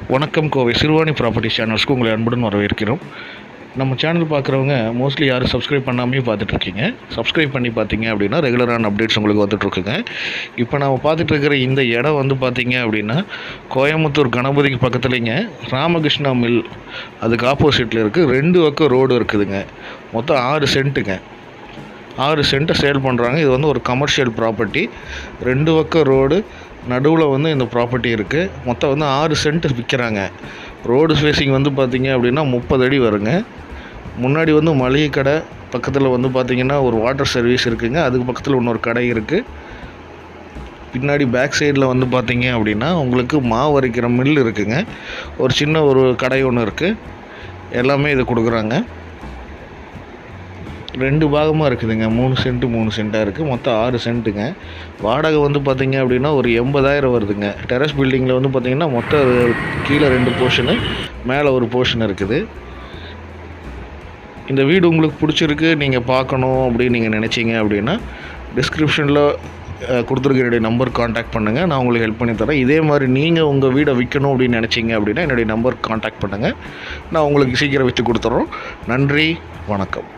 வணக்கம் கோவை சிறுவாணி ப்ராப்பர்ட்டி சேனல்ஸ்க்கு உங்களை அன்புடன் வரவேற்கிறோம் நம்ம சேனல் பார்க்குறவங்க மோஸ்ட்லி யாரும் சப்ஸ்கிரைப் பண்ணாமே பார்த்துட்ருக்கீங்க சப்ஸ்கிரைப் பண்ணி பார்த்தீங்க அப்படின்னா ரெகுலரான அப்டேட்ஸ் உங்களுக்கு வந்துட்டுருக்குங்க இப்போ நம்ம பார்த்துட்டு இருக்கிற இந்த இடம் வந்து பார்த்தீங்க அப்படின்னா கோயம்புத்தூர் கணபதிக்கு பக்கத்துலேங்க ராமகிருஷ்ணா மில் அதுக்கு ஆப்போசிட்டில் இருக்குது ரெண்டு பக்கம் ரோடு இருக்குதுங்க மொத்தம் ஆறு சென்ட்டுங்க ஆறு சென்ட்டை சேல் பண்ணுறாங்க இது வந்து ஒரு கமர்ஷியல் ப்ராப்பர்ட்டி ரெண்டு பக்கம் ரோடு நடுவில் வந்து இந்த ப்ராப்பர்ட்டி இருக்குது மொத்தம் வந்து ஆறு சென்ட் விற்கிறாங்க ரோடு ஸ்பேசிங் வந்து பார்த்திங்க அப்படின்னா முப்பது அடி வருங்க முன்னாடி வந்து மளிகை கடை பக்கத்தில் வந்து பார்த்திங்கன்னா ஒரு வாட்டர் சர்வீஸ் இருக்குங்க அதுக்கு பக்கத்தில் இன்னொரு கடை இருக்குது பின்னாடி பேக் சைடில் வந்து பார்த்தீங்க அப்படின்னா உங்களுக்கு மாவு அரைக்கிற மில் இருக்குங்க ஒரு சின்ன ஒரு கடை ஒன்று இருக்குது எல்லாமே இது கொடுக்குறாங்க ரெண்டு பாகமாக இருக்குதுங்க மூணு சென்ட்டு மூணு சென்ட்டாக இருக்குது மொத்தம் ஆறு சென்ட்டுங்க வாடகை வந்து பார்த்தீங்க அப்படின்னா ஒரு எண்பதாயிரம் வருதுங்க டெரஸ் பில்டிங்கில் வந்து பார்த்தீங்கன்னா மொத்தம் கீழே ரெண்டு போர்ஷனு மேலே ஒரு போர்ஷன் இருக்குது இந்த வீடு உங்களுக்கு பிடிச்சிருக்கு நீங்கள் பார்க்கணும் அப்படின்னு நீங்கள் நினச்சிங்க அப்படின்னா டிஸ்கிரிப்ஷனில் கொடுத்துருக்க என்னுடைய நம்பர் காண்டாக்ட் பண்ணுங்கள் நான் உங்களுக்கு ஹெல்ப் பண்ணி தரேன் இதே மாதிரி நீங்கள் உங்கள் வீடை விற்கணும் அப்படின்னு நினச்சிங்க அப்படின்னா என்னுடைய நம்பர் காண்டாக்ட் பண்ணுங்கள் நான் உங்களுக்கு சீக்கிரம் விற்று கொடுத்துட்றோம் நன்றி வணக்கம்